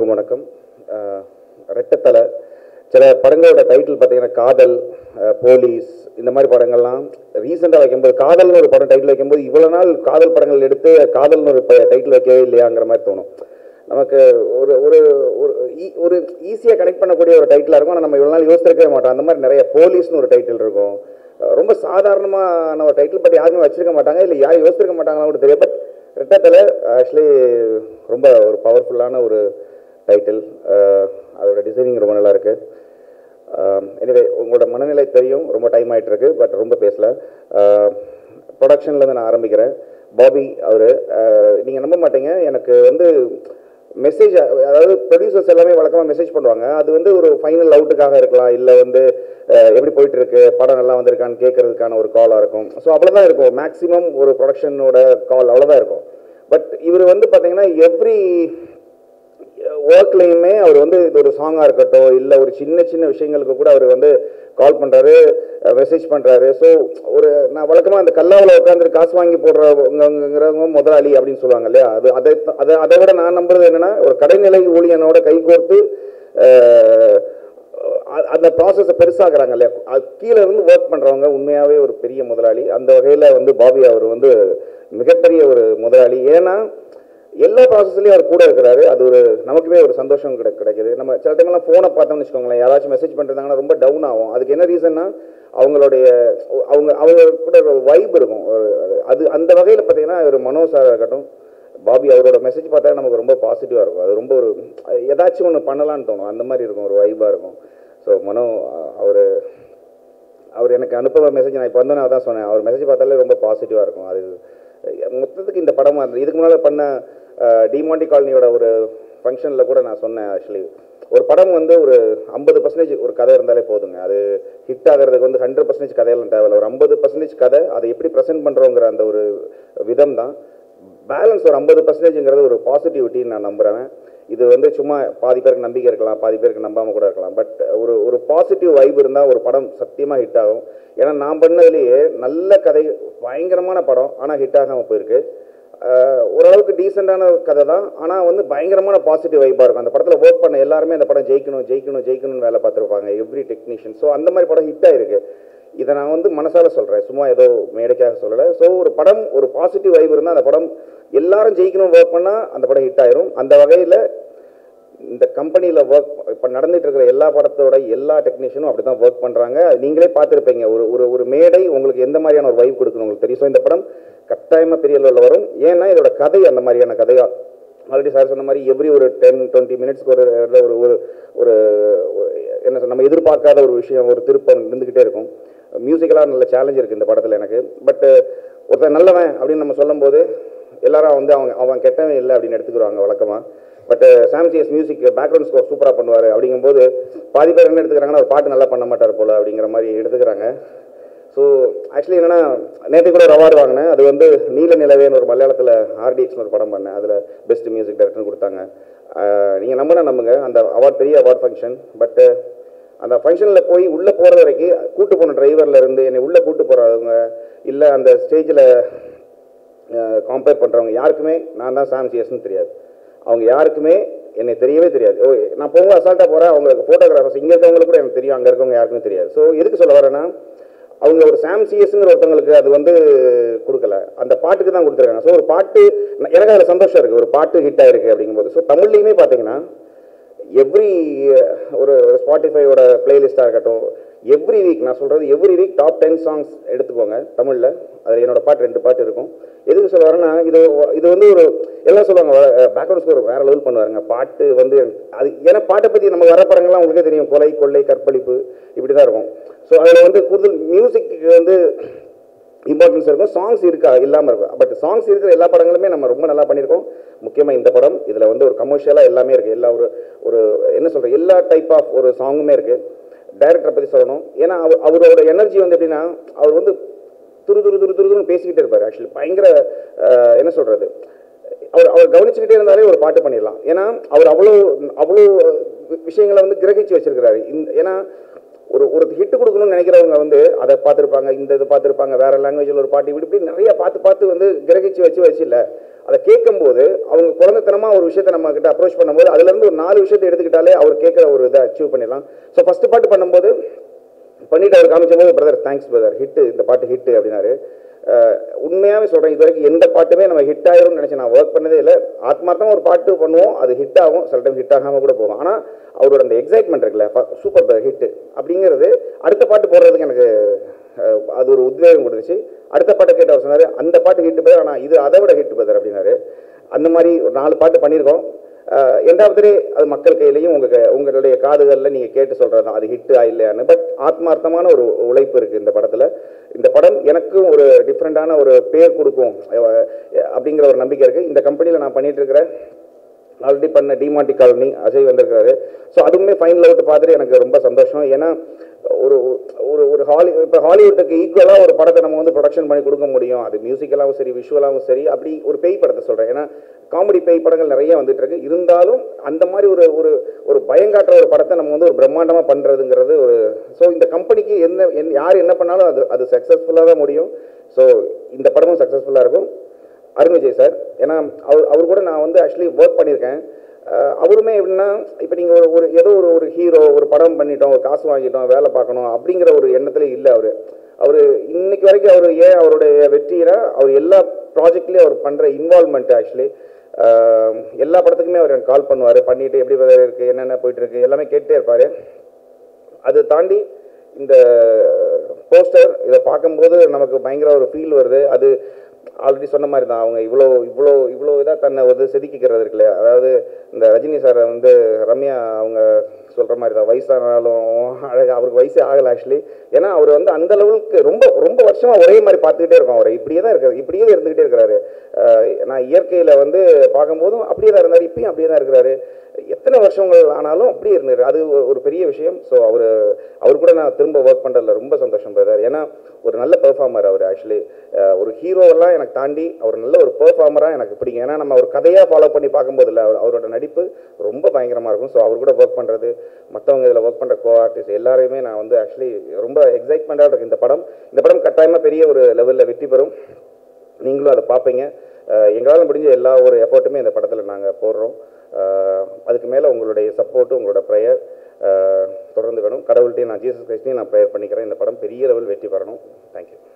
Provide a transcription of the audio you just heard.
அனைவருக்கும் வணக்கம் அஹ், ரெட்டத்தலை சில படங்களோட டைட்டில் பார்த்தீங்கன்னா காதல் அஹ், போலீஸ் இந்த மாதிரி படங்கள்லாம் ரீசெண்டாக வைக்கும்போது காதல்னு ஒரு படம் டைட்டில் வைக்கும்போது இவ்வளோ நாள் காதல் படங்கள் எடுத்து காதல்னு ஒரு டைட்டில் வைக்கவே இல்லையாங்கிற மாதிரி தோணும் நமக்கு ஒரு ஒரு ஒரு ஈ- ஒரு ஈஸியாக கனெக்ட் பண்ணக்கூடிய ஒரு டைட்டிலாக இருக்கும் ஆனால் நம்ம இவ்வளோ நாள் யோசிச்சிருக்கவே மாட்டோம் அந்த மாதிரி நிறைய போலீஸ்னு ஒரு டைட்டில் இருக்கும் அஹ், ரொம்ப சாதாரணமான ஒரு டைட்டில் பற்றி யாருமே வச்சிருக்க மாட்டாங்க இல்லை யாரும் யோசிச்சிருக்க மாட்டாங்களா கூட தெரியும் பட் ரெட்டத்தில் ஆக்சுவலி ரொம்ப ஒரு பவர்ஃபுல்லான ஒரு டைட்டில் அதோட டிசைனிங் ரொம்ப நல்லா இருக்கு எனிவே உங்களோட மனநிலை தெரியும் ரொம்ப டைம் ஆயிட்டு இருக்கு பட் ரொம்ப பேசல ப்ரொடக்ஷன்லேருந்து நான் ஆரம்பிக்கிறேன் பாபி அவர் நீங்கள் நம்ப மாட்டீங்க எனக்கு வந்து மெசேஜ் அதாவது ப்ரொடியூசர்ஸ் எல்லாமே வழக்கமாக மெசேஜ் பண்ணுவாங்க அது வந்து ஒரு ஃபைனல் அவுட்டுக்காக இருக்கலாம் இல்லை வந்து அஹ், எப்படி போயிட்டு இருக்கு படம் நல்லா வந்திருக்கான்னு கேட்கறதுக்கான ஒரு காலாக இருக்கும் ஸோ அவ்வளோதான் இருக்கும் மேக்ஸிமம் ஒரு ப்ரொடக்ஷனோட கால் அவ்வளோதான் இருக்கும் பட் இவர் வந்து பார்த்தீங்கன்னா எவ்ரி ஒர்க்லேயுமே அவர் வந்து இது ஒரு சாங்காக இருக்கட்டும் இல்லை ஒரு சின்ன சின்ன விஷயங்களுக்கு கூட அவர் வந்து கால் பண்ணுறாரு மெசேஜ் பண்ணுறாரு ஸோ ஒரு நான் வழக்கமாக அந்த கல்லாவில் உட்காந்துட்டு காசு வாங்கி போடுறவங்கிறவங்க முதலாளி அப்படின்னு சொல்லுவாங்க இல்லையா அது அதை அதை அதை விட நான் நம்புறது என்னன்னா ஒரு கடைநிலை ஊழியனோட கைகோர்த்து அஹ், அ- அந்த ப்ராசஸை பெருசாக்குறாங்க இல்லையா அது கீழே இருந்து ஒர்க் பண்ணுறவங்க உண்மையாகவே ஒரு பெரிய முதலாளி அந்த வகையில் வந்து பாபி அவர் வந்து மிகப்பெரிய ஒரு முதலாளி ஏன்னா எல்லா ப்ராசஸ்லையும் அவர் கூட இருக்கிறாரு அது ஒரு நமக்குமே ஒரு சந்தோஷம் கிடை கிடைக்குது நம்ம சில டைம்லாம் ஃபோனை பார்த்தோம்னு வச்சுக்கோங்களேன் யாராச்சும் மெசேஜ் பண்ணிருந்தாங்கன்னா ரொம்ப டவுன் ஆகும் அதுக்கு என்ன ரீசன்னா அவங்களுடைய அவங்க அவங்க கூட ஒரு வைப் இருக்கும் ஒரு- அது அந்த வகையில் பார்த்தீங்கன்னா ஒரு மனோ சாராக இருக்கட்டும் பாபி அவரோட மெசேஜ் பார்த்தா நமக்கு ரொம்ப பாசிட்டிவாக இருக்கும் அது ரொம்ப ஒரு ஏதாச்சும் ஒன்று பண்ணலான்னு தோணும் அந்த மாதிரி இருக்கும் ஒரு வைபாக இருக்கும் ஸோ மனோ அவர் அவர் எனக்கு அனுப்புகிற மெசேஜ் நான் இப்போ வந்தோன்னே அதான் சொன்னேன் அவர் மெசேஜ் பார்த்தாலே ரொம்ப பாசிட்டிவாக இருக்கும் அது அஹ், மொத்தத்துக்கு இந்த படமாக இருந்தது இதுக்கு முன்னால் பண்ண டிமாண்டி காலனியோட ஒரு ஃபங்க்ஷனில் கூட நான் சொன்னேன் ஆக்சுவலி ஒரு படம் வந்து ஒரு ஐம்பது பர்சன்டேஜ் ஒரு கதை இருந்தாலே போதுங்க அது ஹிட் ஆகிறதுக்கு வந்து ஹண்ட்ரட் பர்சன்டேஜ் கதையெல்லாம் தேவையில்ல ஒரு ஐம்பது பர்சன்டேஜ் கதை அதை எப்படி ப்ரெசென்ட் பண்ணுறோங்கிற அந்த ஒரு விதம் தான் பேலன்ஸ் ஒரு ஐம்பது பர்சன்டேஜ்ங்கிறது ஒரு பாசிட்டிவிட்டின்னு நான் நம்புகிறேன் இது வந்து சும்மா பாதி பேருக்கு நம்பிக்கை இருக்கலாம் பாதி பேருக்கு நம்பாமல் கூட இருக்கலாம் பட் ஒரு ஒரு பாசிட்டிவ் வைப் இருந்தால் ஒரு படம் சத்தியமாக ஹிட் ஆகும் ஏன்னா நான் பண்ணதுலேயே நல்ல கதை பயங்கரமான படம் ஆனால் ஹிட் ஆகாமல் போயிருக்கு ஆஹ் ஓரளவுக்கு டீசெண்டான கதை தான் ஆனால் வந்து பயங்கரமான பாசிட்டிவ் வைப்பாக இருக்கும் அந்த படத்தில் ஒர்க் பண்ண எல்லாருமே அந்த படம் ஜெயிக்கணும் ஜெயிக்கணும் ஜெயிக்கணும்னு வேலை பார்த்துருப்பாங்க எவ்ரி டெக்னீஷியன் ஸோ அந்த மாதிரி படம் ஹிட் ஆயிருக்கு இதை நான் வந்து மனசால சொல்கிறேன் சும்மா ஏதோ மேடைக்காக சொல்லலை ஸோ ஒரு படம் ஒரு பாசிட்டிவ் வைப் இருந்தால் அந்த படம் எல்லாரும் ஜெயிக்கணும் ஒர்க் பண்ணால் அந்த படம் ஹிட் ஆயிரும் அந்த வகையில் இந்த கம்பெனியில் ஒர்க் இப்போ நடந்துட்டு இருக்கிற எல்லா படத்தோட எல்லா டெக்னீஷியனும் அப்படி தான் ஒர்க் பண்ணுறாங்க நீங்களே பார்த்துருப்பீங்க ஒரு ஒரு ஒரு மேடை உங்களுக்கு எந்த மாதிரியான ஒரு வைப் கொடுக்கணும் உங்களுக்கு தெரியும் ஸோ இந்த படம் கட்டாயமாக பெரிய லெவலில் வரும் ஏன்னா இதோட கதை அந்த மாதிரியான கதையா ஆல்ரெடி சார் சொன்ன மாதிரி எவ்ரி ஒரு டென் டுவெண்ட்டி மினிட்ஸ்க்கு ஒரு ஒரு ஒரு ஒரு ஒரு என்ன சொல்ல நம்ம எதிர்பார்க்காத ஒரு விஷயம் ஒரு திருப்பம் இருந்துக்கிட்டே இருக்கும் மியூசிக்கலாக நல்ல சேலஞ்ச் இருக்குது இந்த படத்தில் எனக்கு பட் ஒருத்தன் நல்லவன் அப்படின்னு நம்ம சொல்லும்போது எல்லாரும் வந்து அவங்க அவன் கெட்டவன் இல்லை அப்படின்னு எடுத்துக்கிறாங்க வழக்கமாக but Sam C S music background score சூப்பராக பண்ணுவார் அப்படிங்கும்போது பாதி பேர் என்ன எடுத்துக்கிறாங்கன்னா ஒரு பாட்டு நல்லா பண்ண மாட்டார் போல அப்படிங்கிற மாதிரி எடுத்துக்கிறாங்க ஸோ ஆக்சுவலி என்னன்னா நேற்று கூட ஒரு அவார்டு வாங்கினேன் அது வந்து நீல நிலவேன்னு ஒரு மலையாளத்தில் ஆர்டிஎக்ஸ்னு ஒரு படம் பண்ணேன் அதில் பெஸ்ட் மியூசிக் டைரக்டர்னு கொடுத்தாங்க நீங்கள் நம்பினா நம்புங்க அந்த அவார்ட் பெரிய அவார்ட் ஃபங்க்ஷன் பட்டு அந்த ஃபங்க்ஷனில் போய் உள்ளே போகிறது வரைக்கும் கூட்டு போன டிரைவரில் இருந்து என்னை உள்ளே கூட்டு போகிறவங்க இல்லை அந்த ஸ்டேஜில் கம்பேர் பண்ணுறவங்க யாருக்குமே நான் தான் சாம் சிஎஸ்னு தெரியாது அவங்க யாருக்குமே என்னை தெரியவே தெரியாது ஓ நான் போகும்போது அசால்ட்டாக போகிறேன் அவங்களுக்கு ஃபோட்டோகிராஃபர்ஸ் இங்கே இருக்கவங்களுக்கு கூட எனக்கு தெரியும் அங்கே இருக்கவங்க யாருக்குமே தெரியாது ஸோ எதுக்கு சொல்ல வரேன்னா அவங்க ஒரு சாம் சிஎஸ்ங்கிற ஒருத்தவங்களுக்கு அது வந்து கொடுக்கல அந்த பாட்டுக்கு தான் கொடுத்துருக்காங்க ஸோ ஒரு பாட்டு எனக்கு அதில் சந்தோஷம் இருக்குது ஒரு பாட்டு ஹிட் ஆயிருக்கு அப்படிங்கும்போது ஸோ தமிழ்லையுமே பார்த்தீங்கன்னா எவ்ரி ஒரு ஸ்பாட்டிஃபையோட பிளேலிஸ்ட்டாக இருக்கட்டும் எவ்ரி வீக் நான் சொல்கிறது every week top ten songs எடுத்துக்கோங்க தமிழில் அதில் என்னோட பாட்டு ரெண்டு பாட்டு இருக்கும் எதுக்கு சொல்ல வரேன்னா இது இது வந்து ஒரு எல்லாம் சொல்லுவாங்க பேக்ரவுண்ட் ஸ்கோர் வேற லெவல் பண்ணுவாருங்க பாட்டு வந்து அது ஏன்னா பாட்டை பற்றி நம்ம வர படங்கள்லாம் உங்களுக்கே தெரியும் கொலை கொள்ளை கற்பழிப்பு இப்படி தான் இருக்கும் ஸோ அதில் வந்து கூடுதல் மியூசிக்கு வந்து இம்பார்ட்டன்ஸ் இருக்கும் சாங்ஸ் இருக்கா இல்லாமல் இருக்கும் பட் சாங்ஸ் இருக்கிற எல்லா படங்களுமே நம்ம ரொம்ப நல்லா பண்ணியிருக்கோம் முக்கியமாக இந்த படம் இதில் வந்து ஒரு கமர்ஷியலாக எல்லாமே இருக்குது எல்லா ஒரு ஒரு என்ன சொல்கிறது எல்லா டைப் ஆஃப் ஒரு சாங்குமே இருக்குது டைரக்டரை பற்றி சொல்லணும் ஏன்னா அவர் அவரோட எனர்ஜி வந்து எப்படின்னா அவர் வந்து துரு துரு துரு துருன்னு பேசிக்கிட்டே இருப்பார் ஆக்சுவலி பயங்கர அஹ், என்ன சொல்கிறது அவர் அவர் கவனிச்சுக்கிட்டே இருந்தாலே ஒரு பாட்டு பண்ணிடலாம் ஏன்னா அவர் அவ்வளோ அவ்வளோ விஷயங்களை வந்து கிரகிச்சு வச்சிருக்கிறாரு இந்த ஏன்னா ஒரு ஒரு ஹிட் கொடுக்கணும்னு நினைக்கிறவங்க வந்து அதை பார்த்துருப்பாங்க இந்த இது பார்த்துருப்பாங்க வேற லாங்குவேஜில் ஒரு பாட்டு இப்படி இப்படி நிறைய பார்த்து பார்த்து வந்து கிரகிச்சு வச்சு வச்சு இல்லை அதை கேட்கும்போது அவங்க குழந்தைத்தனமாக ஒரு விஷயத்தை நம்ம கிட்ட அப்ரோச் பண்ணும்போது அதுலேருந்து ஒரு நாலு விஷயத்தை எடுத்துக்கிட்டாலே அவர் கேட்குற ஒரு இதை அச்சீவ் பண்ணிடலாம் ஸோ ஃபஸ்ட்டு பாட்டு பண்ணும்போது பண்ணிட்டு அவர் காமிச்சபோது பிரதர் தேங்க்ஸ் பிரதர் ஹிட்டு இந்த பாட்டு ஹிட்டு அப்படின்னாரு அஹ் உண்மையாவே சொல்கிறேன் இது வரைக்கும் எந்த பாட்டுமே நம்ம ஹிட் ஆயிரும்னு நினச்சி நான் ஒர்க் பண்ணதே இல்லை ஆத்மார்த்தமாக ஒரு பாட்டு பண்ணுவோம் அது ஹிட் ஆகும் சில டைம் ஹிட் ஆகாமல் கூட போகும் ஆனால் அவரோட அந்த எக்ஸைட்மெண்ட் இருக்குல்ல சூப்பர் பிரதர் ஹிட்டு அப்படிங்கிறது அடுத்த பாட்டு போடுறதுக்கு எனக்கு அஹ், அது ஒரு உத்வேகம் கொடுத்துச்சு அடுத்த பாட்டை கேட்டு அவர் சொன்னார் அந்த பாட்டு ஹிட் பிரதர் ஆனால் இது அதை விட ஹிட் பிரதர் அப்படின்னாரு அந்த மாதிரி ஒரு நாலு பாட்டு பண்ணியிருக்கோம் எண்டாவது அது மக்கள் கையிலையும் உங்க க- உங்களுடைய காதுகளில் நீங்கள் கேட்டு சொல்கிறது தான் அது ஹிட்டா இல்லையான்னு பட் ஆத்மார்த்தமான ஒரு உழைப்பு இருக்குது இந்த படத்தில் இந்த படம் எனக்கும் ஒரு டிஃப்ரெண்ட்டான ஒரு பேர் கொடுக்கும் அஹ், அப்படிங்கிற ஒரு நம்பிக்கை இருக்குது இந்த கம்பெனியில் நான் பண்ணிட்டு இருக்கிறேன் ஆல்ரெடி பண்ண டிமாண்டி காலனி அஜய் வந்திருக்காரு ஸோ அதுவுமே ஃபைனல் அவுட் பார்த்துட்டு எனக்கு ரொம்ப சந்தோஷம் ஏன்னா ஒரு ஒரு ஒரு ஹாலி இப்போ ஹாலிவுட்டுக்கு ஈக்குவலாக ஒரு படத்தை நம்ம வந்து ப்ரொடக்ஷன் பண்ணி கொடுக்க முடியும் அது மியூசிக்கலாகவும் சரி விஷுவலாகவும் சரி அப்படி ஒரு பேய் படத்தை சொல்கிறேன் ஏன்னா காமெடி பேய் படங்கள் நிறைய வந்துட்டு இருக்கு இருந்தாலும் அந்த மாதிரி ஒரு ஒரு ஒரு பயங்காட்டுற ஒரு படத்தை நம்ம வந்து ஒரு பிரம்மாண்டமாக பண்ணுறதுங்கிறது ஒரு ஸோ இந்த கம்பெனிக்கு என்ன என் யார் என்ன பண்ணாலும் அது அது சக்ஸஸ்ஃபுல்லாக தான் முடியும் ஸோ இந்த படமும் சக்ஸஸ்ஃபுல்லாக இருக்கும் அருண் விஜய் சார் ஏன்னா அவர் அவர் கூட நான் வந்து ஆக்சுவலி ஒர்க் பண்ணியிருக்கேன் அஹ் அவருமே எப்படின்னா இப்போ நீங்கள் ஒரு ஒரு ஏதோ ஒரு ஒரு ஹீரோ ஒரு படம் பண்ணிட்டோம் ஒரு காசு வாங்கிட்டோம் வேலை பார்க்கணும் அப்படிங்கிற ஒரு எண்ணத்துல இல்லை அவர் அவர் இன்னைக்கு வரைக்கும் அவர் ஏன் அவருடைய வெற்றினா அவர் எல்லா ப்ராஜெக்ட்லேயும் அவர் பண்ணுற இன்வால்மெண்ட் ஆக்சுவலி எல்லா படத்துக்குமே அவர் எனக்கு கால் பண்ணுவார் பண்ணிட்டு எப்படி weather இருக்கு என்னென்ன போயிட்டு இருக்கு எல்லாமே கேட்டே இருப்பார் அதை தாண்டி இந்த போஸ்டர் இதை பார்க்கும்போது நமக்கு பயங்கர ஒரு ஃபீல் வருது அது ஆல்ரெடி சொன்ன மாதிரி தான் அவங்க இவ்வளோ இவ்வளோ இவ்வளோ இதாக தன்னை வந்து செதுக்கிக்கிறது இருக்கு இல்லையா அதாவது இந்த ரஜினி சாரை வந்து ரம்யா அவங்க சொல்கிற மாதிரி தான் வயசானாலும் அழகா அவருக்கு வயசே ஆகலை ஆக்சுவலி ஏன்னா அவர் வந்து அந்த லெவலுக்கு ரொம்ப ரொம்ப வருஷமாக ஒரே மாதிரி பார்த்துக்கிட்டே இருக்கோம் அவர் இப்படியே தான் இருக்காரு இப்படியே தான் இருந்துக்கிட்டே இருக்கிறாரு அஹ் நான் இயற்கையில் வந்து பார்க்கும்போதும் அப்படியே தான் இருந்தார் இப்பயும் அப்படியே தான் இருக்கிறாரு எத்தனை வருஷங்கள் ஆனாலும் அப்படியே இருந்தார் அது ஒரு- ஒரு பெரிய விஷயம் ஸோ அவர் அவர் கூட நான் திரும்ப ஒர்க் பண்ணுறதுல ரொம்ப சந்தோஷம் பிரதர் ஏன்னா ஒரு நல்ல பெர்ஃபார்மர் அவர் ஆக்சுவலி ஒரு ஹீரோவெல்லாம் எனக்கு தாண்டி அவர் நல்ல ஒரு பெர்ஃபார்மராக எனக்கு பிடிக்கும் ஏன்னா நம்ம ஒரு கதையாக ஃபாலோ பண்ணி பார்க்கும்போது இல்லை அவர் அவரோட நடிப்பு ரொம்ப பயங்கரமாக இருக்கும் ஸோ அவர் கூட ஒர்க் பண்ணுறது மற்றவங்க இதில் ஒர்க் பண்ணுற கோ ஆர்டிஸ்ட் எல்லாரையுமே நான் வந்து ஆக்சுவலி ரொம்ப எக்ஸைட்மெண்ட்டாக இருக்கு இந்த படம் இந்த படம் கட்டாயமாக பெரிய ஒரு லெவலில் வெற்றி பெறும் நீங்களும் அதை பார்ப்பீங்க அஹ் எங்களால் முடிஞ்ச எல்லா ஒரு எஃபர்ட்டுமே இந்த படத்தில் நாங்கள் போடுறோம் அஹ் அதுக்கு மேலே உங்களுடைய சப்போர்ட்டு உங்களோட ப்ரேயர் தொடர்ந்து வேணும் கடவுள்கிட்டையும் நான் ஜீசஸ் கிறிஸ்டையும் நான் ப்ரேயர் பண்ணிக்கிறேன் இந்த படம் பெரிய லெவல் வெற்றி பெறணும் தேங்க்யூ